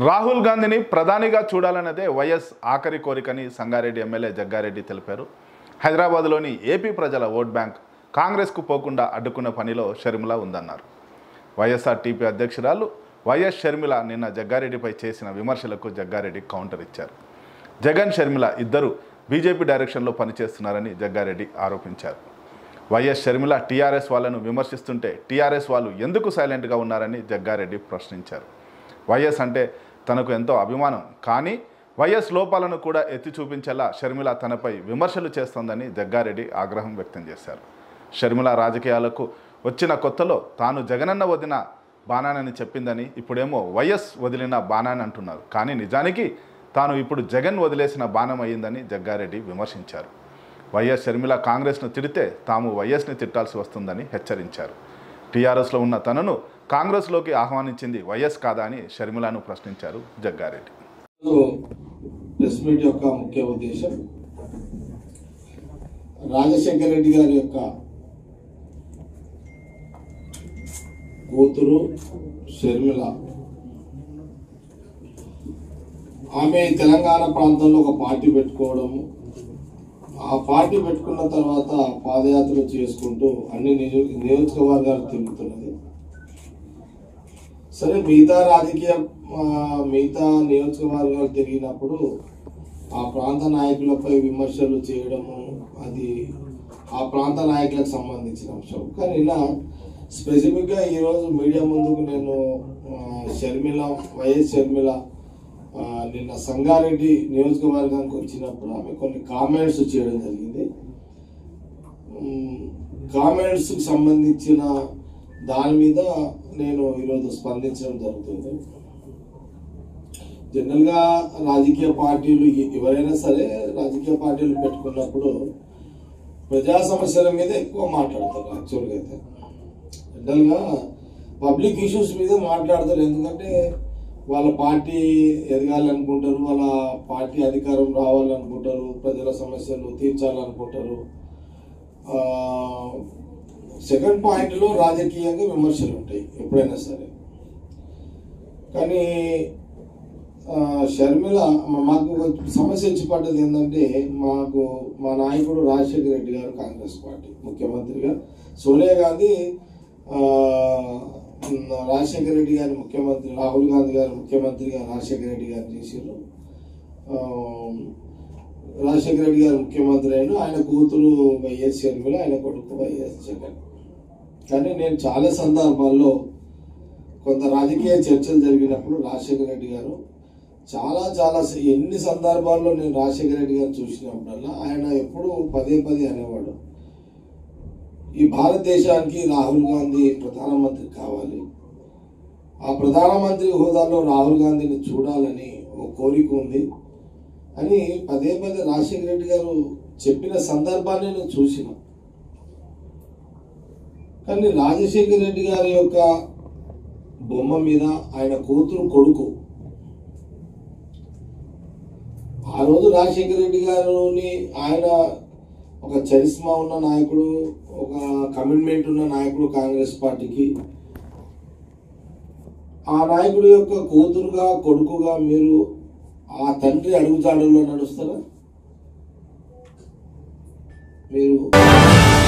రాహుల్ గాంధీని ప్రధానిగా చూడాలన్నదే వైఎస్ ఆఖరి కోరికని సంగారెడ్డి ఎమ్మెల్యే జగ్గారెడ్డి తెలిపారు హైదరాబాద్లోని ఏపీ ప్రజల ఓట్ బ్యాంక్ కాంగ్రెస్కు పోకుండా అడ్డుకున్న పనిలో షర్మిల ఉందన్నారు వైఎస్ఆర్టీపీ అధ్యక్షురాలు వైఎస్ షర్మిల నిన్న జగ్గారెడ్డిపై చేసిన విమర్శలకు జగ్గారెడ్డి కౌంటర్ ఇచ్చారు జగన్ షర్మిల ఇద్దరు బీజేపీ డైరెక్షన్లో పనిచేస్తున్నారని జగ్గారెడ్డి ఆరోపించారు వైఎస్ షర్మిల టీఆర్ఎస్ వాళ్ళను విమర్శిస్తుంటే టీఆర్ఎస్ వాళ్ళు ఎందుకు సైలెంట్గా ఉన్నారని జగ్గారెడ్డి ప్రశ్నించారు వైఎస్ అంటే తనకు ఎంతో అభిమానం కానీ వైఎస్ లోపాలను కూడా ఎత్తి చూపించేలా షర్మిల తనపై విమర్శలు చేస్తోందని జగ్గారెడ్డి ఆగ్రహం వ్యక్తం చేశారు షర్మిల రాజకీయాలకు వచ్చిన కొత్తలో తాను జగనన్న వదిన బాణానని చెప్పిందని ఇప్పుడేమో వైఎస్ వదిలిన బాణాని అంటున్నారు కానీ నిజానికి తాను ఇప్పుడు జగన్ వదిలేసిన బాణం అయ్యిందని జగ్గారెడ్డి విమర్శించారు వైఎస్ షర్మిల కాంగ్రెస్ను తిడితే తాము వైఎస్ని తిట్టాల్సి వస్తుందని హెచ్చరించారు టీఆర్ఎస్లో ఉన్న తనను కాంగ్రెస్లోకి ఆహ్వానించింది వైఎస్ కాదా అని షర్మిలను ప్రశ్నించారు జగ్గారెడ్డి ఈరోజు ప్రెస్ మీట్ యొక్క ముఖ్య ఉద్దేశం రాజశేఖర రెడ్డి గారి యొక్క కూతురు షర్మిల ఆమె తెలంగాణ ప్రాంతంలో ఒక పార్టీ పెట్టుకోవడము ఆ పార్టీ పెట్టుకున్న తర్వాత పాదయాత్ర చేసుకుంటూ అన్ని నియో నియోజకవర్గాలు తిరుగుతున్నది సరే మిగతా రాజకీయ ఆ, మిగతా నియోజకవర్గాలు తిరిగినప్పుడు ఆ ప్రాంత నాయకులపై విమర్శలు చేయడము అది ఆ ప్రాంత నాయకులకు సంబంధించిన అంశం కానీ ఇలా స్పెసిఫిక్గా ఈరోజు మీడియా ముందుకు నేను ఆ, షర్మిల వైఎస్ షర్మిల ఆ, నిన్న సంగారెడ్డి నియోజకవర్గానికి వచ్చినప్పుడు ఆమె కొన్ని కామెంట్స్ చేయడం జరిగింది కామెంట్స్ సంబంధించిన దాని మీద నేను ఈరోజు స్పందించడం జరుగుతుంది జనరల్గా రాజకీయ పార్టీలు ఎ- ఎవరైనా సరే రాజకీయ పార్టీలు పెట్టుకున్నప్పుడు ప్రజా సమస్యల మీద ఎక్కువ మాట్లాడతారు యాక్చువల్గా అయితే జనరల్గా పబ్లిక్ ఇష్యూస్ మీద మాట్లాడతారు ఎందుకంటే వాళ్ళ పార్టీ ఎదగాలనుకుంటారు వాళ్ళ పార్టీ అధికారం రావాలనుకుంటారు ప్రజల సమస్యలు తీర్చాలనుకుంటారు సెకండ్ పాయింట్లో రాజకీయంగా విమర్శలు ఉంటాయి ఎప్పుడైనా సరే కానీ ఆ, షర్మిల మా- మాకు ఒక సమస్య వచ్చి పడ్డది ఏంటంటే మాకు మా నాయకుడు రాజశేఖర రెడ్డి గారు కాంగ్రెస్ పార్టీ ముఖ్యమంత్రిగా సోనియా గాంధీ ఆ, ఉమ్, రాజశేఖర రెడ్డి గారి ముఖ్యమంత్రి రాహుల్ గాంధీ గారు ముఖ్యమంత్రిగా రాజశేఖర రెడ్డి గారు చేసారు రాజశేఖర రెడ్డి గారు ముఖ్యమంత్రి అయిన ఆయన కూతురు వైఎస్ షర్మిల ఆయన కొడుకు వైఎస్ జగన్ కానీ నేను చాలా సందర్భాల్లో కొంత రాజకీయ చర్చలు జరిగినప్పుడు రాజశేఖర రెడ్డి గారు చాలా చాలా స- ఎన్ని సందర్భాల్లో నేను రాజశేఖర రెడ్డి గారు చూసినప్పుడల్లా ఆయన ఎప్పుడు పదే పదే అనేవాడు ఈ భారతదేశానికి రాహుల్ గాంధీ ప్రధానమంత్రి కావాలి ఆ ప్రధానమంత్రి హోదాలో రాహుల్ గాంధీని చూడాలని ఒక కోరిక ఉంది అని పదే పదే రాజశేఖర రెడ్డి గారు చెప్పిన సందర్భాన్ని నేను చూసిన కానీ రాజశేఖర రెడ్డి గారి యొక్క బొమ్మ మీద ఆయన కూతురు కొడుకు ఆ రోజు రాజశేఖర రెడ్డి గారిని ఆయన ఒక చరిస్మా ఉన్న నాయకుడు ఒక కమిట్మెంట్ ఉన్న నాయకుడు కాంగ్రెస్ పార్టీకి ఆ నాయకుడి యొక్క కూతురుగా కొడుకుగా మీరు ఆ తండ్రి అడుగుజాడల్లో నడుస్తారా మీరు